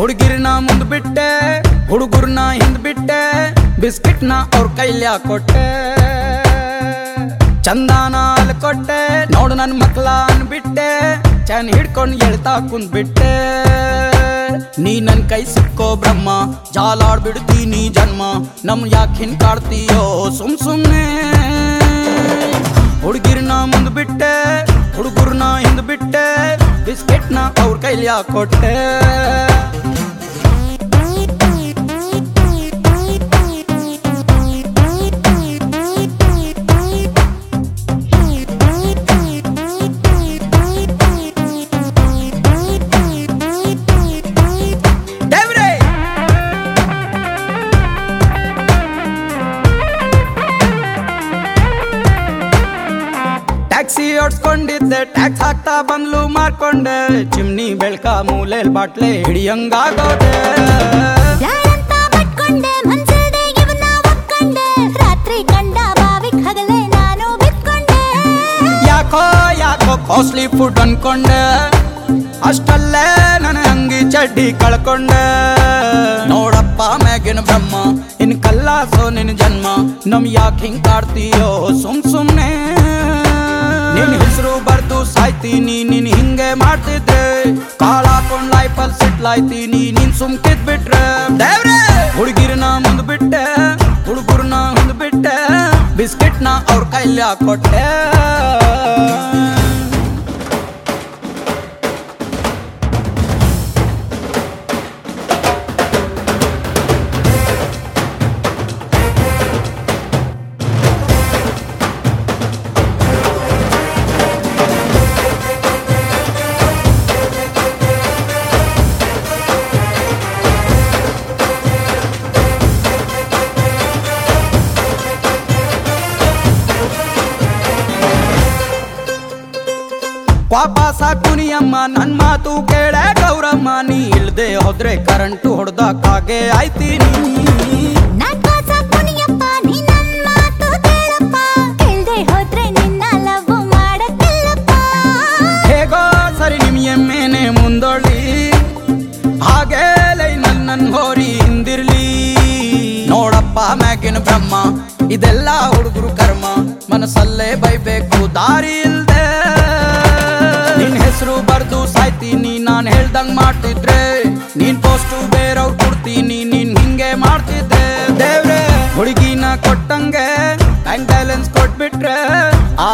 ಹುಡುಗಿರ್ನ ಮುಂದ್ ಬಿಟ್ಟೆ ಹುಡುಗರ್ನ ಹಿಂದ್ ಬಿಟ್ಟೆ ಬಿಸ್ಕಿಟ್ನ ಅವ್ರ ಕೈಲ್ಯಾ ಕೊಟ್ಟೆ ಚಂದಾನ ಅಲ್ಲಿ ಕೊಟ್ಟೆ ನೋಡು ನನ್ ಮಕ್ಳ ಅನ್ಬಿಟ್ಟೆ ಚನ್ ಹಿಡ್ಕೊಂಡ್ ಎಳ್ತಾ ಕುಂದ್ಬಿಟ್ಟೆ ನೀ ನನ್ ಕೈ ಸಿಕ್ಕೋ ಬ್ರಹ್ಮ ಜಾಲಾಡ್ಬಿಡ್ತೀನಿ ಜನ್ಮ ನಮ್ ಯಾಕೆ ಹಿಂಗ್ ಕಾಡ್ತೀಯೋ ಸುಮ್ ಸುಮ್ನೆ ಹುಡುಗಿರ್ನ ಮುಂದ್ ಬಿಟ್ಟೆ ಹುಡುಗರ್ನ ಹಿಂದ್ ಬಿಟ್ಟೆ ಬಿಸ್ಕೆಟ್ನ ಅವ್ರ ಕೈಲ್ಯಾ ಕೊಟ್ಟೆ ದೇವ್ರೇ ಟ್ಯಾಕ್ಸಿ ಓಡ್ಸ್ಕೊಂಡಿದ್ದೆ ಟ್ಯಾಕ್ಸ್ ಹಾಕ್ತಾ ಬಂದ್ಲು ಮಾರ್ಕೊಂಡೆ ಚಿಮ್ನಿ ಬೆಳ್ಕ ಮೂಲೆಲ್ ಬಾಟ್ಲೆ ಹಿಡಿಯಂಗಾಗೋದೆ ಯಾರಂತ ಬಟ್ಕೊಂಡೆ ಮನ್ಸಿಲ್ದೆ ಇವನ್ನ ಒಪ್ಕೊಂಡೆ ರಾತ್ರಿ ಕಂಡ ಬಾವಿಗ್ ಹಗಲೇ ನಾನು ಬಿತ್ಕೊಂಡೆ ಯಾಕೋ ಯಾಕೋ ಕಾಸ್ಟ್ಲಿ ಫುಡ್ ಅನ್ಕೊಂಡೆ ಅಷ್ಟಲ್ಲೇ ನನ್ನ ಅಂಗಿ ಚಡ್ಡಿ ಕಳ್ಕೊಂಡೆ ನೋಡಪ್ಪ ಮ್ಯಾಗಿನ ಬ್ರಹ್ಮ ಇನ್ ಕಲ್ಲಾಸೋ ನಿನ್ ಜನ್ಮ ನಮ್ ಯಾಕೆ ಹಿಂಗ್ ಕಾಡ್ತೀಯೋ ಸುಮ್ ಸುಮ್ನೆ ನಿನ್ ಹೆಸರು ಬರ್ದು ಸಾಯ್ತೀನಿ ನೀನ್ ಹಿಂಗೆ ಮಾಡ್ತಿದ್ರೆ ಕಾಳ ಹಾಕೊಂಡ್ ಲೈಫಲ್ ಸಿಟ್ಲಾಯ್ತೀನಿ ನೀನ್ ಸುಮ್ಕಿದ್ ಬಿಟ್ರೆ ದೇವ್ರೆ ಹುಡುಗಿರ್ನ ಮುಂದ್ ಬಿಟ್ಟೆ ಹುಡುಗರ್ನ ಮುಂದ್ ಬಿಟ್ಟೆ ಬಿಸ್ಕೆಟ್ನ ಅವ್ರ ಕೈಲಿ ಹಾಕೊಟ್ಟೆ ವಾಪಸ ಕುನಿಯಮ್ಮ ನನ್ ಮಾತು ಕೇಳೆ ಗೌರಮ್ಮ ನೀ ಇಲ್ದೆ ಹೋದ್ರೆ ಕರೆಂಟು ಹೊಡ್ದಕ್ಕಾಗೆ ಆಯ್ತೀನಿ ನಾನ್ ಕಾಸ ಕುಣಿಯಪ್ಪ ನೀ ನನ್ ಮಾತು ಕೇಳಪ್ಪ ಕೇಳ್ದೆ ಹೋದ್ರೆ ನಿನ್ನ ಲವ್ ಮಾಡಕ್ಕಿಲ್ಲಪ್ಪ ಹೇಗೋ ಸರಿ ನಿಮ್ ಎಮ್ಮೆನೆ ಮುಂದೊಳ್ಳಿ ಹಾಗೆ ಲೈನಲ್ ನನ್ ಹೋರಿ ಹಿಂದಿರ್ಲಿ ನೋಡಪ್ಪ ಮ್ಯಾಗಿನ ಬ್ರಹ್ಮ ಇದೆಲ್ಲ ಹುಡುಗರು ಕರ್ಮ ಮನಸ್ಸಲ್ಲೇ ಬೈಬೇಕು ದಾರಿ ಇಲ್ದೆ ನಿನ್ ಹೆಸರು ಬರ್ದು ಸಾಯ್ತೀನಿ ನಾನ್ ಹೇಳ್ದಂಗ್ ಮಾಡ್ತಿದ್ರೆ ನೀನ್ ಪೋಸ್ಟು ಬೇರೆಯವ್ರು ಕೊಡ್ತೀನಿ ನೀನ್ ಹಿಂಗೆ ಮಾಡ್ತಿದ್ದೆ ದೇವ್ರೆ ಹುಡುಗಿನ ಕೊಟ್ಟಂಗೆ ಬ್ಯಾಂಕ್ ಬ್ಯಾಲೆನ್ಸ್ ಕೊಟ್ಬಿಟ್ರೆ